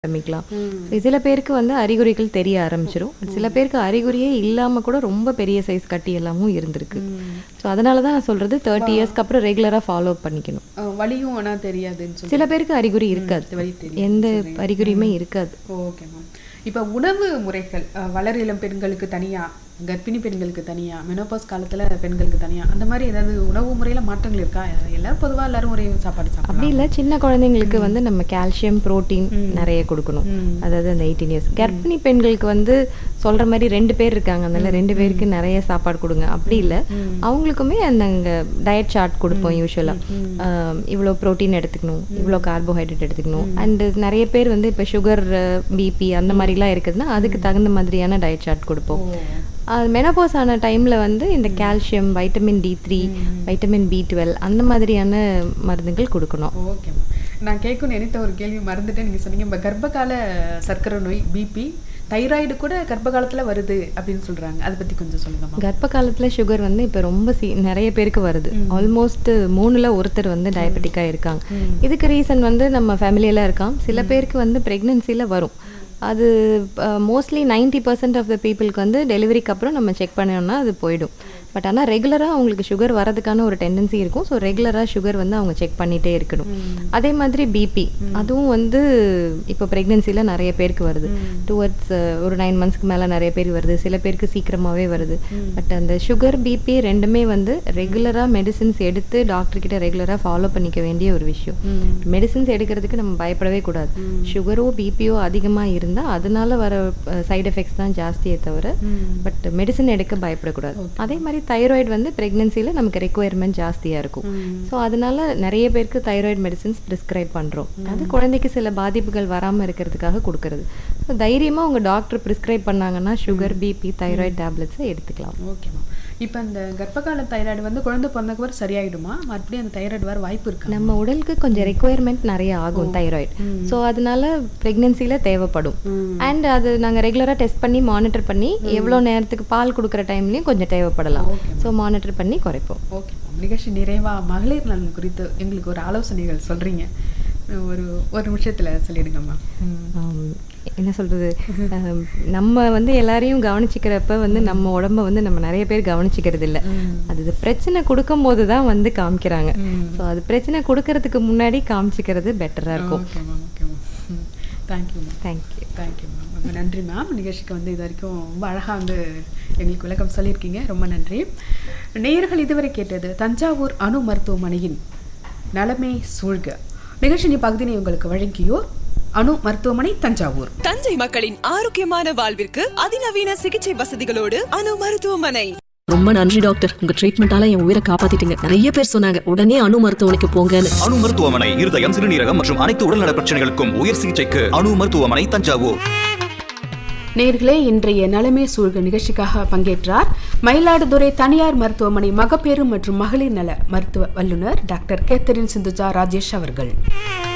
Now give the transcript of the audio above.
ஆரம்பிக்கலாம் சில பேருக்கு வந்து அறிகுறிகள் தெரிய ஆரம்பிச்சிரும் சில பேருக்கு அறிகுறியே இல்லாம கூட ரொம்ப பெரிய சைஸ் கட்டி எல்லாமும் இருந்திருக்கு ஸோ அதனால தான் நான் சொல்றது தேர்ட்டி இயர்ஸ்க்கு அப்புறம் ரெகுலரா ஃபாலோ பண்ணிக்கணும் அஹ் வலியும் ஆனா தெரியாதுன்னு சொல்லி சில பேருக்கு அறிகுறி இருக்காது வலி தெரியும் எந்த அறிகுறியுமே இருக்காது ஓகே மேம் இப்போ உணவு முறைகள் அஹ், வளர் இளம் பெண்களுக்கு தனியா கர்ப்பிணி பெண்களுக்கு தனியா மெனோபாஸ் காலத்துல பெண்களுக்கு தனியா அந்த மாதிரி ஏதாவது உணவு முறையில மாற்றங்கள் இருக்கா எல்லாரும் பொதுவா எல்லாரும் ஒரே சாப்பாடு அப்படி சாப்பிடலாம் இல்லை சின்ன குழந்தைங்களுக்கு வந்து நம்ம கால்சியம் புரோட்டீன் நிறைய கொடுக்கணும் ம். அதாவது அந்த எயிட்டீன் இயர்ஸ் கர்ப்பிணி பெண்களுக்கு வந்து சொல்ற மாதிரி ரெண்டு பேர் இருக்காங்க அதனால ரெண்டு பேருக்கு நிறைய சாப்பாடு கொடுங்க அப்படி இல்லை அவங்களுக்குமே அந்த டயட் சார்ட் கொடுப்போம் யூஸ்வலாக இவ்வளோ புரோட்டீன் எடுத்துக்கணும் இவ்வளோ கார்போஹைட்ரேட் எடுத்துக்கணும் அண்டு நிறைய பேர் வந்து இப்போ சுகர் பிபி அந்த மாதிரிலாம் இருக்குதுன்னா அதுக்கு தகுந்த மாதிரியான டயட் சார்ட் கொடுப்போம் மெனோபாஸ் ஆன டைம்ல வந்து இந்த calcium vitamin D three vitamin B twelve அந்த மாதிரியான மருந்துகள் கொடுக்கணும் ஓகே நான் கேட்கணும்னு நினைத்த ஒரு கேள்வி மறந்துட்டேன் நீங்க சொன்னீங்க இப்போ கர்ப்பகால சர்க்கரை நோய் பிபி தைராய்டு கூட கர்ப்ப காலத்துல வருது அப்படின்னு சொல்றாங்க அதை பத்தி கொஞ்சம் சொல்லுங்கம்மா கர்ப்ப காலத்துல சுகர் வந்து இப்போ ரொம்ப சி நிறைய பேருக்கு வருது ஆல்மோஸ்ட் மூணுல ஒருத்தர் வந்து டயபெட்டிக்கா இருக்காங்க இதுக்கு ரீசன் வந்து நம்ம ஃபேமிலியில இருக்கான் சில பேருக்கு வந்து பிரெக்னன்சில வரும் அது mostly ninety percent of the பீப்புளுக்கு வந்து டெலிவரிக்கு அப்புறம் நம்ம செக் பண்ணோம்னா அது போயிடும் பட் ஆனால் ரெகுலராக அவங்களுக்கு சுகர் வரதுக்கான ஒரு டெண்டன்சி இருக்கும் ஸோ ரெகுலராக சுகர் வந்து அவங்க செக் பண்ணிகிட்டே இருக்கணும் அதே மாதிரி பிபி அதுவும் வந்து இப்போ ப்ரெக்னென்சியில் நிறைய பேருக்கு வருது டுவர்ட்ஸ் ஒரு நைன் மந்த்ஸ்க்கு மேலே நிறைய பேர் வருது சில பேருக்கு சீக்கிரமாகவே வருது பட் அந்த சுகர் பிபி ரெண்டுமே வந்து ரெகுலராக மெடிசின்ஸ் எடுத்து டாக்டர் கிட்ட ரெகுலராக ஃபாலோ பண்ணிக்க வேண்டிய ஒரு விஷயம் மெடிசின்ஸ் எடுக்கிறதுக்கு நம்ம பயப்படவே கூடாது சுகரோ பிபியோ அதிகமாக இருந்தால் அதனால வர சைடு எஃபெக்ட்ஸ் தான் ஜாஸ்தியே தவிர பட் மெடிசன் எடுக்க பயப்படக்கூடாது அதே மாதிரி தைராய்டு வந்து ப்ரெக்னென்சியில் நமக்கு ரெக்குயர்மெண்ட் ஜாஸ்தியாக இருக்கும் ஸோ அதனால நிறைய பேருக்கு தைராய்டு மெடிசின்ஸ் ப்ரிஸ்கிரைப் பண்ணுறோம் அது குழந்தைக்கு சில பாதிப்புகள் வராமல் இருக்கிறதுக்காக கொடுக்கறது ஸோ தைரியமாக உங்கள் டாக்டர் ப்ரிஸ்கிரைப் பண்ணாங்கன்னா சுகர் பிபி தைராய்டு டேப்லெட்ஸை எடுத்துக்கலாம் ஓகேம்மா இப்போ இந்த கர்ப்பகால தைராய்டு வந்து குழந்தை பிறந்தக்கு பிறகு சரியாயிடுமா மறுபடியும் அந்த தைராய்டு வர வாய்ப்பு இருக்கா நம்ம உடலுக்கு கொஞ்சம் ரெக்குயர்மெண்ட் நிறைய ஆகும் தைராய்டு ஸோ அதனால ப்ரெக்னென்சியில் தேவைப்படும் அண்ட் அது நாங்கள் ரெகுலராக டெஸ்ட் பண்ணி மானிட்டர் பண்ணி எவ்வளோ நேரத்துக்கு பால் கொடுக்குற டைம்லையும் கொஞ்சம் தேவைப்படலாம் ஸோ மானிட்டர் பண்ணி குறைப்போம் ஓகே நிகழ்ச்சி நிறைவா மகளிர் நலன் குறித்து எங்களுக்கு ஒரு ஆலோசனைகள் சொல்றீங்க ஒரு ஒரு நிமிஷத்துல சொல்லிடுங்கம்மா ஆம், என்ன சொல்றது ஆம், நம்ம வந்து எல்லாரையும் கவனிச்சுக்கிறப்ப வந்து நம்ம உடம்ப வந்து நம்ம நிறைய பேர் கவனிச்சுக்கிறது இல்ல அது இது பிரச்சனை கொடுக்கும் போது தான் வந்து காமிக்கிறாங்க ஸோ அது பிரச்சனை கொடுக்கறதுக்கு முன்னாடி காமிச்சிக்கிறது பெட்டரா இருக்கும் ஓகேம்மா ஓகேம்மா தேங்க்யூம்மா தேங்க்யூ தேங்க்யூ மேம் ரொம்ப நன்றி மேம் நிகழ்ச்சிக்கு வந்து இது வரைக்கும் ரொம்ப அழகாக வந்து எங்களுக்கு விளக்கம் சொல்லியிருக்கீங்க ரொம்ப நன்றி நேயர்கள் இதுவரை கேட்டது தஞ்சாவூர் அணு மருத்துவமனையின் நலமே சூழ்க நிகழ்ச்சி பகுதியை உங்களுக்கு வழங்கியோர் அணு மருத்துவமனை தஞ்சாவூர் தஞ்சை மக்களின் ஆரோக்கியமான வாழ்விற்கு அதிநவீன சிகிச்சை வசதிகளோடு அணு மருத்துவமனை ரொம்ப நன்றி டாக்டர் உங்க ட்ரீட்மெண்டால என் உயிரை காப்பாத்திட்டீங்க நிறைய பேர் சொன்னாங்க உடனே அணு மருத்துவமனைக்கு போங்கன்னு அணு மருத்துவமனை இருதயம் சிறுநீரகம் மற்றும் அனைத்து உடல்நல பிரச்சனைகளுக்கும் உயர் சிகிச்சைக்கு அணு மருத்துவமனை தஞ்சாவூர் நேர்களே இன்றைய நலமே சூழ்க நிகழ்ச்சிக்காக பங்கேற்றார் மயிலாடுதுறை தனியார் மருத்துவமனை மகப்பேறு மற்றும் மகளிர் நல மருத்துவ வல்லுநர் டாக்டர் கேத்தரின் சிந்துஜா ராஜேஷ் அவர்கள்